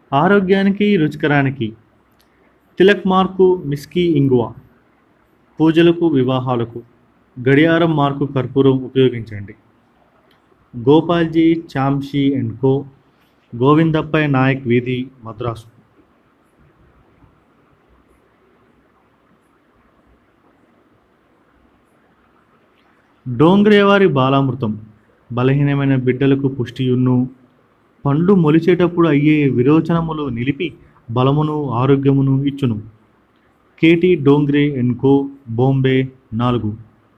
ఆరోగ్యానికి రుచికరానికి తిలక్ మార్కు మిస్కీ ఇంగువ పూజలకు వివాహాలకు గడియారం మార్కు కర్పూరం ఉపయోగించండి గోపాల్జీ చామ్షీ అండ్ కో గోవిందప్పయ్ నాయక్ వీధి మద్రాసు డోంగ్రేవారి బాలామృతం బలహీనమైన బిడ్డలకు పుష్టియున్ను పండ్లు మొలిచేటప్పుడు అయ్యే విరోచనములు నిలిపి బలమును ఆరోగ్యమును ఇచ్చును K T Dongre and co Bombay నాలుగు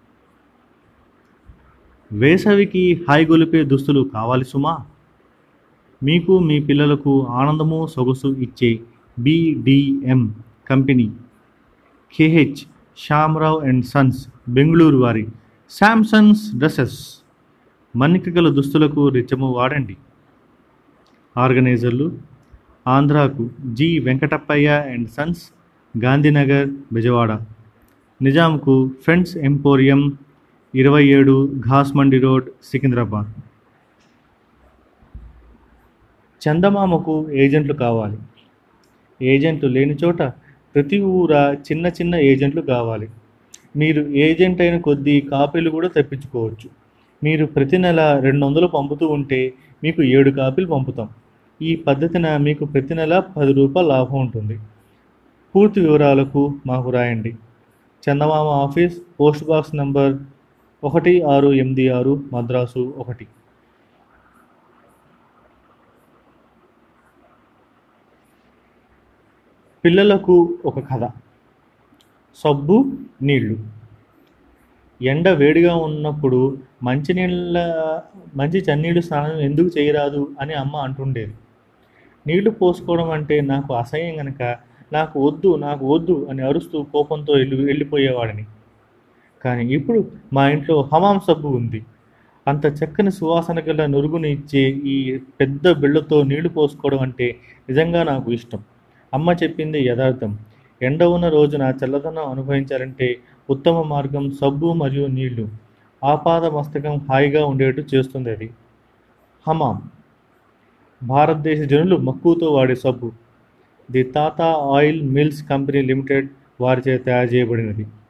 వేసవికి హాయిగొలిపే దుస్తులు కావాలి సుమా మీకు మీ పిల్లలకు ఆనందము సొగసు ఇచ్చే B D M company K H Shyamrao and sons Bengaluru వారి శాంసంగ్స్ డ్రెస్సెస్ మన్నిక గల దుస్తులకు రిచ్చము వాడండి ఆర్గనైజర్లు ఆంధ్రాకు G Venkatappayya and sons Gandhinagar Bezawada నిజాంకు ఫ్రెండ్స్ ఎంపోరియం ఇరవై ఏడు ఘాస్మండి రోడ్ సికింద్రాబాద్ చందమామకు ఏజెంట్లు కావాలి ఏజెంట్లు లేని చోట ప్రతి ఊర చిన్న చిన్న ఏజెంట్లు కావాలి మీరు ఏజెంట్ అయిన కొద్దీ కాపీలు కూడా తెప్పించుకోవచ్చు మీరు ప్రతి నెల రెండు వందలు పంపుతూ ఉంటే మీకు ఏడు కాపీలు పంపుతాం ఈ పద్ధతిన మీకు ప్రతి నెల పది రూపాయల లాభం ఉంటుంది పూర్తి వివరాలకు మాకు రాయండి Chandamama office post box number ఒకటి ఆరు ఎనిమిది ఆరు మద్రాసు ఒకటి పిల్లలకు ఒక కథ సబ్బు నీళ్ళు ఎండ వేడిగా ఉన్నప్పుడు మంచినీళ్ళ మంచి చన్నీళ్ళు స్నానం ఎందుకు చేయరాదు అని అమ్మ అంటుండేది నీళ్లు పోసుకోవడం అంటే నాకు అసహ్యం గనక నాకు వద్దు నాకు వద్దు అని అరుస్తూ కోపంతో వెళ్ళి వెళ్ళిపోయేవాడిని కానీ ఇప్పుడు మా ఇంట్లో హమాం సబ్బు ఉంది అంత చక్కని సువాసన గల నురుగుని ఇచ్చే ఈ పెద్ద బిళ్ళతో నీళ్లు పోసుకోవడం అంటే నిజంగా నాకు ఇష్టం అమ్మ చెప్పింది యథార్థం ఎండ ఉన్న రోజున చల్లదనం అనుభవించాలంటే ఉత్తమ మార్గం సబ్బు మరియు నీళ్లు ఆపాద మస్తకం హాయిగా ఉండేట్టు చేస్తుంది అది హమాం భారతదేశ జనులు మక్కువతో వాడే సబ్బు the Tata oil mills company limited వారిచే తయారు చేయబడినది